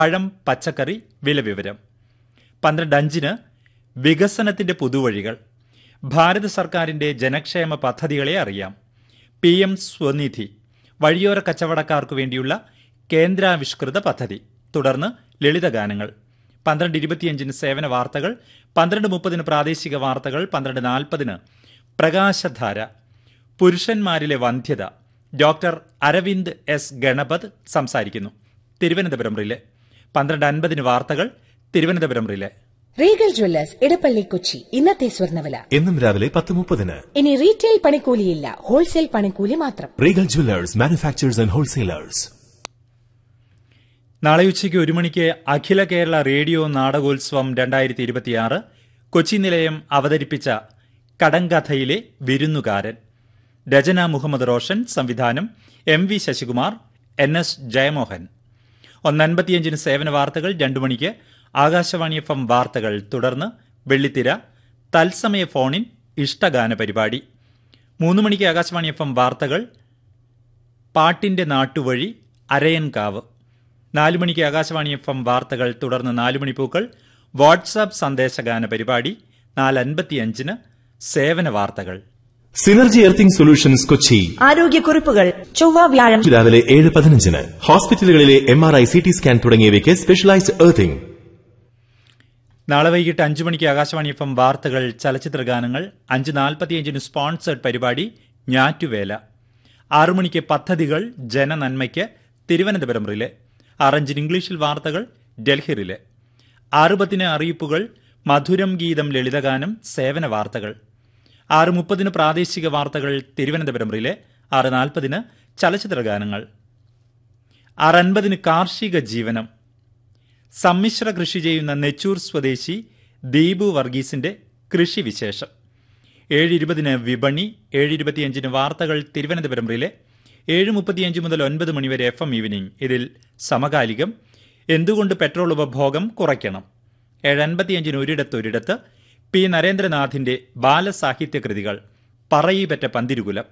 പഴം പച്ചക്കറി വില വിവരം പന്ത്രണ്ട് അഞ്ചിന് വികസനത്തിന്റെ പുതുവഴികൾ ഭാരത സർക്കാരിന്റെ ജനക്ഷേമ പദ്ധതികളെ അറിയാം പി എം സ്വനിധി വഴിയോര കച്ചവടക്കാർക്കു വേണ്ടിയുള്ള കേന്ദ്രാവിഷ്കൃത പദ്ധതി തുടർന്ന് ലളിതഗാനങ്ങൾ പന്ത്രണ്ട് ഇരുപത്തിയഞ്ചിന് സേവന വാർത്തകൾ പന്ത്രണ്ട് മുപ്പതിന് പ്രാദേശിക വാർത്തകൾ പന്ത്രണ്ട് നാൽപ്പതിന് പ്രകാശധാര പുരുഷന്മാരിലെ വന്ധ്യത ഡോക്ടർ അരവിന്ദ് എസ് ഗണപത് സംസാരിക്കുന്നു തിരുവനന്തപുരം റിലെ പന്ത്രണ്ട് അൻപതിന് വാർത്തകൾ Thiruvananthapuram relay Regal jewellers Edappally Kochi ഇന്നത്തെ സ്വർണ്ണവില എന്നും രാവിലെ പത്ത് മുപ്പതിന് ഇനി റീറ്റെയിൽ പണിക്കൂലിയില്ല ഹോൾസെയിൽ പണിക്കൂലി മാത്രം Regal jewellers manufacturers and wholesalers നാളെ ഉച്ചയ്ക്ക് ഒരു മണിക്ക് അഖില കേരള റേഡിയോ നാടകോത്സവം രണ്ടായിരത്തി ഇരുപത്തിയാറ് കൊച്ചി നിലയം അവതരിപ്പിച്ച കടങ്കഥയിലെ വിരുന്നുകാരൻ രചന മുഹമ്മദ് റോഷൻ സംവിധാനം M V Sasikumar N S Jayamohan ഒന്നൻപത്തിയഞ്ചിന് സേവന വാർത്തകൾ രണ്ടു മണിക്ക് ആകാശവാണി എഫ് എം വാർത്തകൾ തുടർന്ന് വെള്ളിത്തിര തത്സമയ ഫോണിൻ ഇഷ്ടഗാന പരിപാടി മൂന്ന് മണിക്ക് ആകാശവാണി എഫ് എം വാർത്തകൾ പാട്ടിന്റെ നാട്ടുവഴി അരയൻകാവ് നാലു മണിക്ക് ആകാശവാണി എഫ് എം വാർത്തകൾ തുടർന്ന് നാലു മണിപ്പൂക്കൾ വാട്സാപ്പ് സന്ദേശഗാന പരിപാടി നാലൻപത്തിയഞ്ചിന് സേവന വാർത്തകൾ സിനർജി എർത്തിംഗ് സൊല്യൂഷൻസ് കൊച്ചി ആരോഗ്യക്കുറിപ്പുകൾ ചൊവ്വ വ്യാഴം രാവിലെ ഏഴ് പതിനഞ്ചിന് ഹോസ്പിറ്റലുകളിലെ M R I C T scan തുടങ്ങിയവയ്ക്ക് സ്പെഷ്യലൈസ്ഡ് എർത്തിംഗ് നാളെ വൈകിട്ട് അഞ്ചു മണിക്ക് ആകാശവാണി എഫ് എം വാർത്തകൾ ചലച്ചിത്ര ഗാനങ്ങൾ അഞ്ച് നാൽപ്പത്തിയഞ്ചിന് സ്പോൺസേഡ് പരിപാടി ഞാറ്റുവേല ആറു മണിക്ക് പദ്ധതികൾ ജനനന്മയ്ക്ക് തിരുവനന്തപുരം റിലെ ആറഞ്ചിന് ഇംഗ്ലീഷിൽ വാർത്തകൾ ഡൽഹി റിലെ ആറ് പത്തിന് അറിയിപ്പുകൾ മധുരം ഗീതം ലളിതഗാനം സേവന വാർത്തകൾ ആറ് മുപ്പതിന് പ്രാദേശിക വാർത്തകൾ തിരുവനന്തപുരം റിലെ ആറ് നാൽപ്പതിന് ചലച്ചിത്ര ഗാനങ്ങൾ ആറ് അൻപതിന് കാർഷിക ജീവനം സമ്മിശ്ര കൃഷി ചെയ്യുന്ന നെച്ചൂർ സ്വദേശി ദീപു വർഗീസിന്റെ കൃഷി വിശേഷം ഏഴ് ഇരുപതിന് വിപണി ഏഴ് ഇരുപത്തിയഞ്ചിന് വാർത്തകൾ തിരുവനന്തപുരം റിലെ ഏഴ് മുപ്പത്തിയഞ്ച് മുതൽ ഒൻപത് മണിവരെ എഫ് എം ഈവനിംഗ് ഇതിൽ സമകാലികം എന്തുകൊണ്ട് പെട്രോൾ ഉപഭോഗം കുറയ്ക്കണം ഏഴ് അൻപത്തിയഞ്ചിന് ഒരിടത്തൊരിടത്ത് പി നരേന്ദ്രനാഥിന്റെ ബാലസാഹിത്യ കൃതികൾ പറയിപ്പറ്റ പന്തിരുകുലം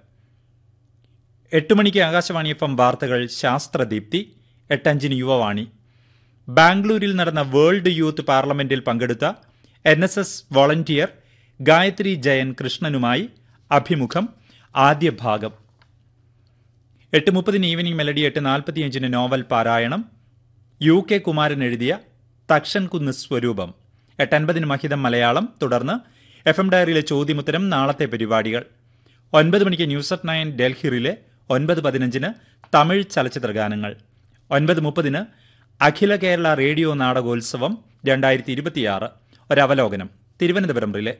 എട്ട് മണിക്ക് ആകാശവാണി എഫ് എം വാർത്തകൾ ശാസ്ത്രദീപ്തി എട്ടഞ്ചിന് യുവവാണി ബാംഗ്ലൂരിൽ നടന്ന വേൾഡ് യൂത്ത് പാർലമെന്റിൽ പങ്കെടുത്ത N S S volunteer Gayathri Jayan കൃഷ്ണനുമായി അഭിമുഖം ആദ്യ ഭാഗം എട്ട് മുപ്പതിന് ഈവനിംഗ് മെലഡി എട്ട് നാൽപ്പത്തിയഞ്ചിന് നോവൽ പാരായണം യു കെ കുമാരൻ എഴുതിയ തക്ഷൻ കുന്ന് സ്വരൂപം എട്ടൻപതിന് മഹിതം മലയാളം തുടർന്ന് എഫ് എം ഡയറിയിലെ ചോദ്യമുത്തരം നാളത്തെ പരിപാടികൾ ഒൻപത് മണിക്ക് ന്യൂസ് അറ്റ് നയൻ ഡൽഹിറിലെ ഒൻപത് പതിനഞ്ചിന് തമിഴ് ചലച്ചിത്ര ഗാനങ്ങൾ ഒൻപത് മുപ്പതിന് അഖില കേരള റേഡിയോ നാടകോത്സവം രണ്ടായിരത്തി ഇരുപത്തിയാറ് ഒരവലോകനം തിരുവനന്തപുരം റിലെ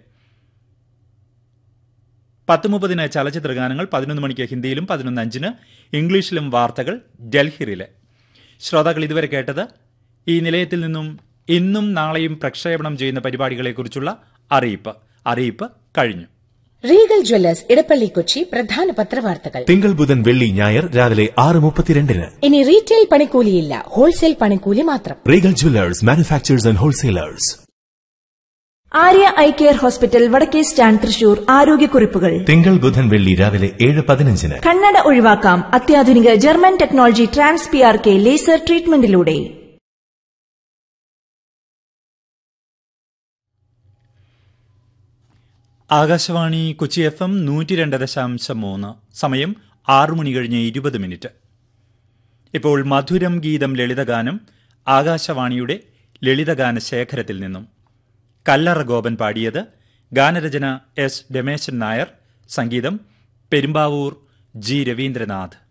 പത്ത് മുപ്പതിന് ചലച്ചിത്ര ഗാനങ്ങൾ പതിനൊന്ന് മണിക്ക് ഹിന്ദിയിലും പതിനൊന്ന് അഞ്ചിന് ഇംഗ്ലീഷിലും വാർത്തകൾ ഡൽഹിറിലെ ശ്രോതാക്കൾ ഇതുവരെ കേട്ടത് ഈ നിലയത്തിൽ നിന്നും ഇന്നും നാളെയും പ്രക്ഷേപണം ചെയ്യുന്ന പരിപാടികളെക്കുറിച്ചുള്ള അറിയിപ്പ് അറിയിപ്പ് കഴിഞ്ഞു റീഗൽ ജ്വല്ലേഴ്സ് ഇടപ്പള്ളി കൊച്ചി പ്രധാന പത്രവാർത്തകൾ തിങ്കൾ ബുധൻ വെള്ളി ഞായർ രാവിലെ ആറ് മുപ്പത്തിരണ്ടിന് ഇനി റീറ്റെയിൽ പണിക്കൂലിയില്ല ഹോൾസെയിൽ പണിക്കൂലി മാത്രം Regal jewellers manufacturers and wholesalers Arya eye care hospital വടക്കേ സ്റ്റാൻഡ് തൃശൂർ ആരോഗ്യക്കുറിപ്പുകൾ തിങ്കൾ ബുധൻ വെള്ളി രാവിലെ ഏഴ് പതിനഞ്ചിന് കണ്ണട ഒഴിവാക്കാം അത്യാധുനിക German technology trans P R K laser ട്രീറ്റ്മെന്റിലൂടെ ആകാശവാണി കൊച്ചി എഫ് എം നൂറ്റി രണ്ട് ദശാംശം മൂന്ന് സമയം ആറു മണി കഴിഞ്ഞ് ഇരുപത് മിനിറ്റ് ഇപ്പോൾ മധുരം ഗീതം ലളിതഗാനം ആകാശവാണിയുടെ ലളിതഗാന ശേഖരത്തിൽ നിന്നും കല്ലറ ഗോപൻ പാടിയത് ഗാനരചന എസ് രമേശൻ നായർ സംഗീതം പെരുമ്പാവൂർ ജി രവീന്ദ്രനാഥ്